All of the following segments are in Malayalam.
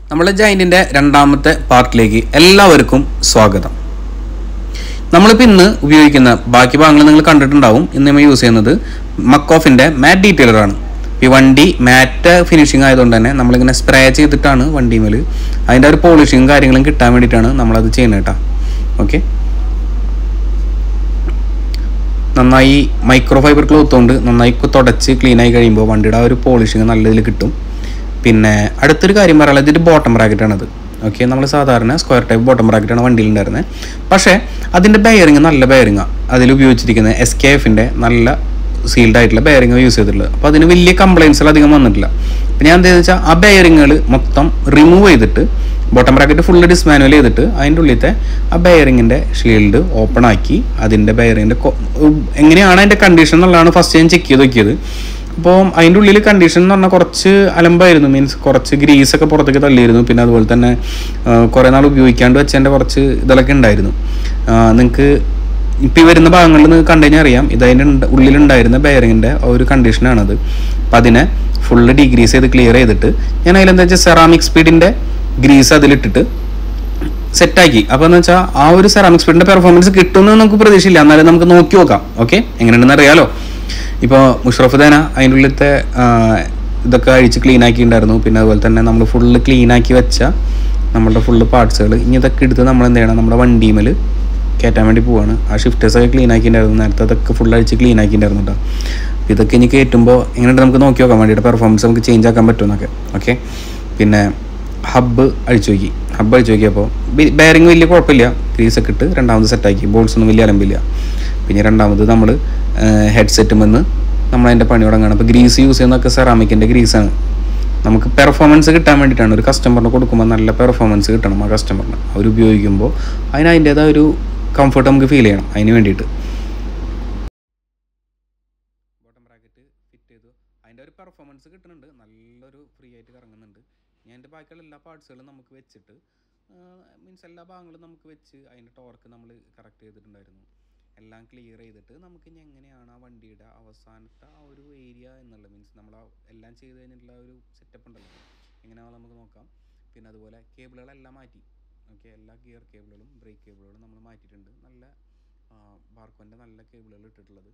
നമ്മളെ ജൈൻറ്റിൻ്റെ രണ്ടാമത്തെ പാർട്ടിലേക്ക് എല്ലാവർക്കും സ്വാഗതം നമ്മളിപ്പോൾ ഇന്ന് ഉപയോഗിക്കുന്ന ബാക്കി ഭാഗങ്ങൾ നിങ്ങൾ കണ്ടിട്ടുണ്ടാവും ഇന്ന് നമ്മൾ യൂസ് ചെയ്യുന്നത് മക്കോഫിൻ്റെ മാറ്റ് ഡീറ്റെയിലർ ആണ് ഈ വണ്ടി മാറ്റ് ഫിനിഷിംഗ് ആയതുകൊണ്ട് തന്നെ നമ്മളിങ്ങനെ സ്പ്രേ ചെയ്തിട്ടാണ് വണ്ടിമേൽ അതിൻ്റെ ഒരു പോളിഷിങ്ങും കാര്യങ്ങളും കിട്ടാൻ വേണ്ടിയിട്ടാണ് നമ്മളത് ചെയ്യുന്നത് കേട്ടോ ഓക്കെ നന്നായി മൈക്രോ ഫൈബർ ക്ലോത്ത് കൊണ്ട് നന്നായി തുടച്ച് ക്ലീൻ ആയി കഴിയുമ്പോൾ വണ്ടിയുടെ ആ ഒരു പോളിഷിങ് നല്ല ഇതിൽ കിട്ടും പിന്നെ അടുത്തൊരു കാര്യം പറയാനുള്ളത് ഇതിൻ്റെ ബോട്ടം ബ്രാക്കറ്റാണത് ഓക്കെ നമ്മൾ സാധാരണ സ്ക്വയർ ടൈപ്പ് ബോട്ടം ബ്രാക്കറ്റാണ് വണ്ടിയിൽ ഉണ്ടായിരുന്നത് പക്ഷേ അതിൻ്റെ ബെയറിങ് നല്ല ബെയറിങ്ങാണ് അതിൽ ഉപയോഗിച്ചിരിക്കുന്നത് എസ് കെ എഫിൻ്റെ നല്ല സീൽഡ് ആയിട്ടുള്ള ബെയറിങ് യൂസ് ചെയ്തിട്ടുള്ളത് അപ്പോൾ അതിന് വലിയ കംപ്ലയിൻസുകൾ അധികം വന്നിട്ടില്ല അപ്പോൾ ഞാൻ എന്താണെന്ന് വെച്ചാൽ ആ ബെയറിങ്ങുകൾ മൊത്തം റിമൂവ് ചെയ്തിട്ട് ബോട്ടം ബ്രാക്കറ്റ് ഫുള്ള് ഡിസ്മാനുവൽ ചെയ്തിട്ട് അതിൻ്റെ ഉള്ളിലത്തെ ആ ബെയറിങ്ങിൻ്റെ ഷീൽഡ് ഓപ്പൺ ആക്കി അതിൻ്റെ ബെയറിങ്ങിൻ്റെ എങ്ങനെയാണ് അതിൻ്റെ കണ്ടീഷൻ എന്നുള്ളതാണ് ഫസ്റ്റ് ഞാൻ ചെക്ക് ചെയ്ത് നോക്കിയത് അപ്പോൾ അതിൻ്റെ ഉള്ളിൽ കണ്ടീഷൻ എന്ന് പറഞ്ഞാൽ കുറച്ച് അലമ്പായിരുന്നു മീൻസ് കുറച്ച് ഗ്രീസ് ഒക്കെ പുറത്തേക്ക് തള്ളിയിരുന്നു പിന്നെ അതുപോലെ തന്നെ കുറേ നാൾ ഉപയോഗിക്കാണ്ട് വെച്ചതിൻ്റെ കുറച്ച് ഇതൊക്കെ ഉണ്ടായിരുന്നു നിങ്ങൾക്ക് ഇപ്പോൾ ഈ വരുന്ന ഭാഗങ്ങളിൽ നിങ്ങൾക്ക് കണ്ടു കഴിഞ്ഞാൽ അറിയാം ഇത് അതിൻ്റെ ഉണ്ട- ഉള്ളിലുണ്ടായിരുന്ന ബെയറിങ്ങിൻ്റെ ഒരു കണ്ടീഷനാണത് അപ്പം അതിനെ ഫുള്ള് ഡിഗ്രീസ് ചെയ്ത് ക്ലിയർ ചെയ്തിട്ട് ഞാൻ അതിലെന്താ വെച്ചാൽ സെറാമിക് സ്പീഡിൻ്റെ ഗ്രീസ് അതിലിട്ടിട്ട് സെറ്റാക്കി അപ്പോൾ എന്ന് വെച്ചാൽ ആ ഒരു സെറാമിക് സ്പീഡിൻ്റെ പെർഫോമൻസ് കിട്ടുമെന്ന് നമുക്ക് പ്രതീക്ഷയില്ല എന്നാലും നമുക്ക് നോക്കി നോക്കാം ഓക്കെ എങ്ങനെയുണ്ടെന്ന് അറിയാലോ ഇപ്പോൾ മുഷറഫ് ദേന അതിൻ്റെ ഉള്ളിലത്തെ ആ, ഇതൊക്കെ അഴിച്ച് ക്ലീൻ ആക്കിയിട്ടുണ്ടായിരുന്നു പിന്നെ അതുപോലെ തന്നെ നമ്മൾ ഫുള്ള് ക്ലീൻ ആക്കി വെച്ച നമ്മളുടെ ഫുള്ള് പാർട്സുകൾ ഇനി ഇതൊക്കെ എടുത്ത് നമ്മൾ എന്ത് ചെയ്യണം നമ്മുടെ വണ്ടിമേൽ കയറ്റാൻ വേണ്ടി പോവാണ് ആ ഷിഫ്റ്റേഴ്സൊക്കെ ക്ലീൻ ആക്കിയിട്ടുണ്ടായിരുന്നു നേരത്തെ അതൊക്കെ ഫുൾ അഴിച്ച് ക്ലീൻ ആക്കിയിട്ടുണ്ടായിരുന്നു കേട്ടോ അപ്പോൾ ഇതൊക്കെ ഇനി കയറ്റുമ്പോൾ എങ്ങനെയുണ്ട് നമുക്ക് നോക്കി നോക്കാം വണ്ടിയുടെ പെർഫോമൻസ് നമുക്ക് ചേഞ്ച് ആക്കാൻ പറ്റുമെന്നൊക്കെ ഓക്കെ പിന്നെ ഹബ്ബ് അഴിച്ചു നോക്കി ഹബ്ബ് അഴിച്ചു നോക്കിയപ്പോൾ ബെയറിങ് വലിയ കുഴപ്പമില്ല ഗ്രീസൊക്കെ ഇട്ട് രണ്ടാമത് സെറ്റാക്കി ബോൾസ് ഒന്നും വലിയ അലമ്പില്ല പിന്നെ രണ്ടാമത് നമ്മൾ ഹെഡ്സെറ്റും വന്ന് നമ്മളതിൻ്റെ പണി തുടങ്ങുകയാണ് അപ്പോൾ ഗ്രീസ് യൂസ് ചെയ്യുന്നതൊക്കെ സെറാമിക്കിൻ്റെ ഗ്രീസാണ് നമുക്ക് പെർഫോമൻസ് കിട്ടാൻ വേണ്ടിയിട്ടാണ് ഒരു കസ്റ്റമറിന് കൊടുക്കുമ്പോൾ നല്ല പെർഫോമൻസ് കിട്ടണം ആ കസ്റ്റമറിന് അവർ ഉപയോഗിക്കുമ്പോൾ അതിന് അതിൻ്റേതായ ഒരു കംഫർട്ട് നമുക്ക് ഫീൽ ചെയ്യണം അതിന് വേണ്ടിയിട്ട് ബോട്ടം ബ്രാക്കറ്റ് ഫിറ്റ് ചെയ്തു അതിൻ്റെ ഒരു പെർഫോമൻസ് കിട്ടുന്നുണ്ട് നല്ലൊരു ഫ്രീ ആയിട്ട് കറങ്ങുന്നുണ്ട് ഞാൻ എൻ്റെ ബാക്കിയുള്ള എല്ലാ പാർട്സുകളും നമുക്ക് വെച്ചിട്ട് മീൻസ് എല്ലാ ഭാഗങ്ങളും നമുക്ക് വെച്ച് അതിൻ്റെ ടോർക്ക് നമ്മൾ കറക്റ്റ് ചെയ്തിട്ടുണ്ടായിരുന്നു എല്ലാം ക്ലിയർ ചെയ്തിട്ട് നമുക്ക് ഇനി എങ്ങനെയാണ് ആ വണ്ടിയുടെ അവസാനത്തെ ആ ഒരു ഏരിയ എന്നുള്ള മീൻസ് നമ്മൾ ആ എല്ലാം ചെയ്ത് കഴിഞ്ഞിട്ടുള്ള ആ ഒരു സെറ്റപ്പ് ഉണ്ടല്ലോ എങ്ങനെയാണോ നമുക്ക് നോക്കാം പിന്നെ അതുപോലെ കേബിളുകളെല്ലാം മാറ്റി ഓക്കെ എല്ലാ ഗിയർ കേബിളുകളും ബ്രേക്ക് കേബിളുകളും നമ്മൾ മാറ്റിയിട്ടുണ്ട് നല്ല ബാർക്കോൻ്റെ നല്ല കേബിളുകൾ ഇട്ടിട്ടുള്ളത്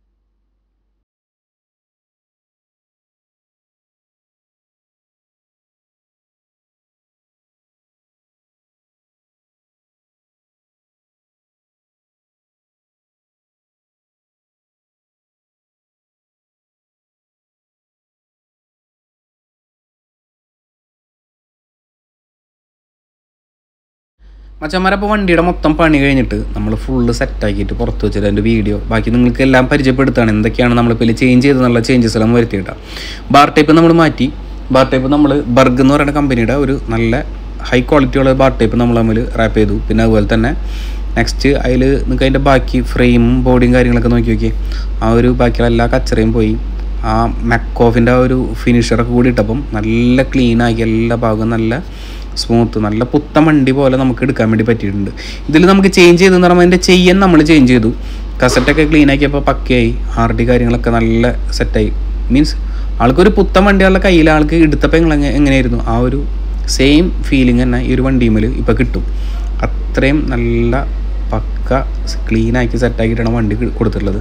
മച്ചന്മാരപ്പോൾ വണ്ടിയുടെ മൊത്തം പണി കഴിഞ്ഞിട്ട് നമ്മൾ ഫുള്ള് സെറ്റാക്കിയിട്ട് പുറത്ത് വെച്ചിട്ട് അതിൻ്റെ വീഡിയോ ബാക്കി നിങ്ങൾക്ക് എല്ലാം പരിചയപ്പെടുത്താണ് എന്തൊക്കെയാണ് നമ്മളിപ്പോൾ ചേഞ്ച് ചെയ്തെന്നുള്ള ചേഞ്ചസ് എല്ലാം വരുത്തിയിട്ടാണ് ബാർ ടൈപ്പ് നമ്മൾ മാറ്റി ബാർ ടൈപ്പ് നമ്മൾ ബർഗ് എന്ന് പറയുന്ന കമ്പനിയുടെ ഒരു നല്ല ഹൈ ക്വാളിറ്റി ഉള്ള ബാർ ടൈപ്പ് നമ്മൾ തമ്മിൽ റാപ്പ് ചെയ്തു പിന്നെ അതുപോലെ തന്നെ നെക്സ്റ്റ് അതിൽ നിങ്ങൾക്ക് അതിൻ്റെ ബാക്കി ഫ്രെയിമും ബോഡിയും കാര്യങ്ങളൊക്കെ നോക്കി നോക്കി ആ ഒരു ബാക്കിയുള്ള എല്ലാ കച്ചറയും പോയി ആ മെക്കോഫിൻ്റെ ആ ഒരു ഫിനിഷറൊക്കെ കൂടി ഇട്ടപ്പം നല്ല ക്ലീൻ ആക്കി എല്ലാ ഭാഗവും നല്ല സ്മൂത്ത് നല്ല പുത്തൻ വണ്ടി പോലെ നമുക്ക് എടുക്കാൻ വേണ്ടി പറ്റിയിട്ടുണ്ട് ഇതിൽ നമുക്ക് ചേഞ്ച് ചെയ്തെന്ന് പറയുമ്പോൾ അതിൻ്റെ ചെയ്യാൻ നമ്മൾ ചേഞ്ച് ചെയ്തു കസറ്റൊക്കെ ക്ലീൻ ആക്കിയപ്പോൾ പക്കയായി ആർ ഡി കാര്യങ്ങളൊക്കെ നല്ല സെറ്റായി മീൻസ് ആൾക്കൊരു പുത്തൻ വണ്ടികളുടെ കയ്യിൽ ആൾക്ക് എടുത്തപ്പോൾ എങ്ങനെ എങ്ങനെയായിരുന്നു ആ ഒരു സെയിം ഫീലിംഗ് തന്നെ ഈ ഒരു വണ്ടിയുമ്മൽ ഇപ്പോൾ കിട്ടും അത്രയും നല്ല പക്ക ക്ലീനാക്കി സെറ്റാക്കിയിട്ടാണ് വണ്ടി കൊടുത്തിട്ടുള്ളത്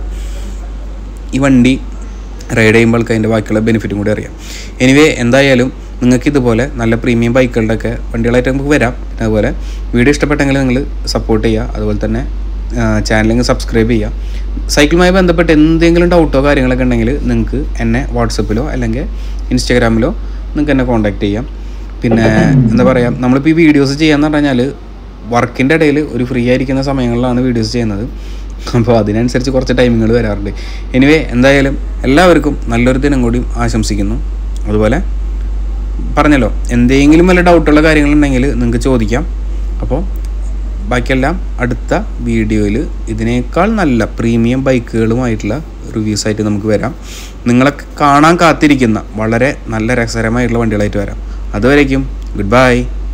ഈ വണ്ടി റൈഡ് ചെയ്യുമ്പോൾ അതിൻ്റെ ബാക്കിയുള്ള ബെനിഫിറ്റും കൂടി അറിയാം എനിവേ എന്തായാലും നിങ്ങൾക്ക് ഇതുപോലെ നല്ല പ്രീമിയം ബൈക്കുകളുടെയൊക്കെ വണ്ടികളായിട്ട് നമുക്ക് വരാം പിന്നെ അതുപോലെ വീഡിയോ ഇഷ്ടപ്പെട്ടെങ്കിൽ നിങ്ങൾ സപ്പോർട്ട് ചെയ്യുക അതുപോലെ തന്നെ ചാനലിൽ സബ്സ്ക്രൈബ് ചെയ്യുക സൈക്കിളുമായി ബന്ധപ്പെട്ട് എന്തെങ്കിലും ഡൗട്ടോ കാര്യങ്ങളൊക്കെ ഉണ്ടെങ്കിൽ നിങ്ങൾക്ക് എന്നെ വാട്സപ്പിലോ അല്ലെങ്കിൽ ഇൻസ്റ്റാഗ്രാമിലോ നിങ്ങൾക്ക് എന്നെ കോൺടാക്ട് ചെയ്യാം പിന്നെ എന്താ പറയുക നമ്മളിപ്പോൾ ഈ വീഡിയോസ് ചെയ്യാന്ന് പറഞ്ഞാൽ വർക്കിൻ്റെ ഇടയിൽ ഒരു ഫ്രീ ആയിരിക്കുന്ന സമയങ്ങളിലാണ് വീഡിയോസ് ചെയ്യുന്നത് അപ്പോൾ അതിനനുസരിച്ച് കുറച്ച് ടൈമിങ്ങൾ വരാറുണ്ട് എനിവേ എന്തായാലും എല്ലാവർക്കും നല്ലൊരു ദിനം കൂടി ആശംസിക്കുന്നു അതുപോലെ പറഞ്ഞല്ലോ എന്തെങ്കിലും വല്ല ഡൗട്ടുള്ള കാര്യങ്ങളുണ്ടെങ്കിൽ നിങ്ങൾക്ക് ചോദിക്കാം അപ്പോൾ ബാക്കിയെല്ലാം അടുത്ത വീഡിയോയിൽ ഇതിനേക്കാൾ നല്ല പ്രീമിയം ബൈക്കുകളുമായിട്ടുള്ള റിവ്യൂസ് ആയിട്ട് നമുക്ക് വരാം നിങ്ങളൊക്കെ കാണാൻ കാത്തിരിക്കുന്ന വളരെ നല്ല രസകരമായിട്ടുള്ള വണ്ടികളായിട്ട് വരാം അതുവരേക്കും ഗുഡ് ബൈ